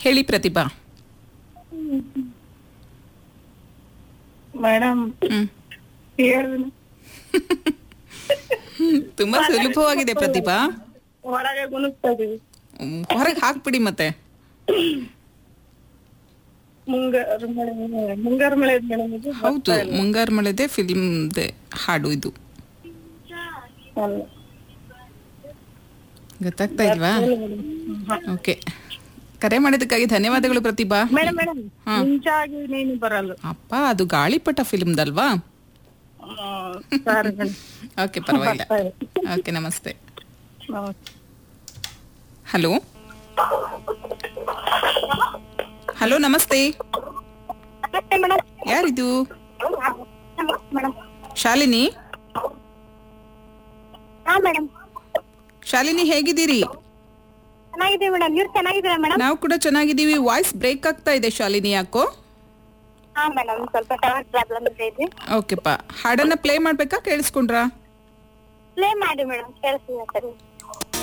ಹೇಳಿ ಪ್ರತಿಭಾ ಮೇಡಮ್ ಹ್ಮ್ ಹೇಳಿದ್ರು ತುಂಬಾ ಸುಲಭವಾಗಿದೆ ಪ್ರತಿಭಾ ಹೊರಗೆ ಗುಣಿಸ್ತದೆ ಹೊರಗೆ ಹಾಕ್ಬಿಡಿ ಮತ್ತೆ ಮುಂಗಾರು ಮಳೆ ಮುಂಗಾರು ಮಳೆ ಮೇಡಮ್ ಇದು ಹೌದು ಮುಂಗಾರು ಮಳೆದೆ ಫಿಲ್ಮ್ ಹಾಡು ಇದು ಅಲ್ಲ. ಗೊತ್ತಾಗ್ತಾ ಇಲ್ವಾ ಓಕೆ ಕರೆ ಮಾಡಿದ್ದಕ್ಕಾಗಿ ಧನ್ಯವಾದಗಳು ಪ್ರತಿಭಾ ಮೇಡಮ್ ಮೇಡಮ್ ಮುಂಚಾಗಿ ನೀನು ಬರಲ್ಲ ಅಪ್ಪ ಅದು ಗಾಳಿಪಟ ಫಿಲ್ಮ್ದಲ್ವಾ ಸರಿ ಮೇಡಮ್ ಓಕೆ ಪರವಾಗಿಲ್ಲ ಓಕೆ ನಮಸ್ತೆ ನಮಸ್ತೆ ಹಲೋ ಹಲೋ ನಮಸ್ತೆ ಮೇಡಮ್ ಯಾರಿದು ಮೇಡಮ್ ಶಾಲಿನಿ ಹಾ ಮೇಡಮ್ ಶಾಲಿನಿ ಹೇಗಿದ್ದೀರಿ ಚೆನ್ನಾಗಿದೆ ಮೇಡಮ್ ನೀವು ಚೆನ್ನಾಗಿದ್ದೀರಾ ಮೇಡಮ್ ನಾವು ಕೂಡ ಚೆನ್ನಾಗಿದ್ದೀವಿ ವಾಯ್ಸ್ ಬ್ರೇಕ್ ಆಗ್ತಾ ಇದೆ ಶಾಲಿನಿ ಯಾಕೋ ಹಾ ಮೇಡಮ್ ಸ್ವಲ್ಪ ಟವರ್ ಪ್ರಾಬ್ಲಮ್ ಇದೆ ಓಕೆಪ್ಪ ಹಾಡನ್ನ ಪ್ಲೇ ಮಾಡ್ಬೇಕಾ ಕೇಳಿಸ್ಕೊಂಡ್ರಾ ಪ್ಲೇ ಮಾಡಿ ಮೇಡಮ್ ಕೇಳಿಸ್ತಿದೆ ಸರಿ